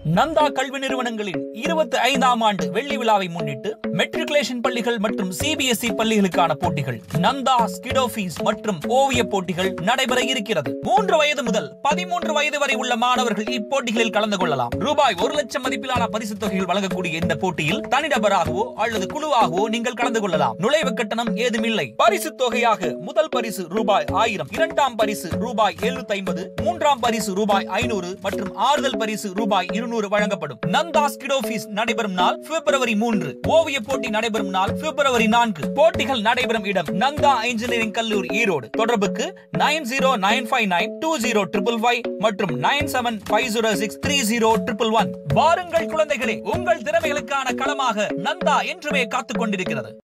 நந்தா கல்வி நிறுவனங்களின் இருபத்தி ஐந்தாம் ஆண்டு வெள்ளி விழாவை முன்னிட்டு மெட்ரிகுலேஷன் பள்ளிகள் மற்றும் சிபிஎஸ்இ பள்ளிகளுக்கான போட்டிகள் நந்தா ஸ்கிடோபீஸ் மற்றும் ஓவிய போட்டிகள் நடைபெற இருக்கிறது மூன்று வயது முதல் பதிமூன்று வயது வரை உள்ள மாணவர்கள் இப்போட்டிகளில் கலந்து கொள்ளலாம் ரூபாய் ஒரு லட்சம் மதிப்பிலான பரிசு தொகைகள் வழங்கக்கூடிய இந்த போட்டியில் தனிநபராகவோ அல்லது குழுவாகவோ நீங்கள் கலந்து கொள்ளலாம் நுழைவு கட்டணம் ஏதுமில்லை பரிசு தொகையாக முதல் பரிசு ரூபாய் ஆயிரம் இரண்டாம் பரிசு ரூபாய் எழுநூத்தி ஐம்பது மூன்றாம் பரிசு ரூபாய் ஐநூறு மற்றும் ஆறுதல் பரிசு ரூபாய் இருநூறு வழங்கப்படும் நந்தா ஸ்கிடோபீஸ் நடைபெறும் நாள் பிப்ரவரி மூன்று ஓவிய போட்டி நடைபெறும் நாள் பிப்ரவரி நான்கு போட்டிகள் நடைபெறும் இடம் நந்தா இன்ஜினியரிங் கல்லூரி ஈரோடு தொடர்புக்கு nine zero nine five nine two zero triple five மற்றும் nine seven five zero six three zero triple one வாருங்கள் குழந்தைகளே உங்கள் திறமைகளுக்கான களமாக நந்தா என்றுமே காத்துக் கொண்டிருக்கிறது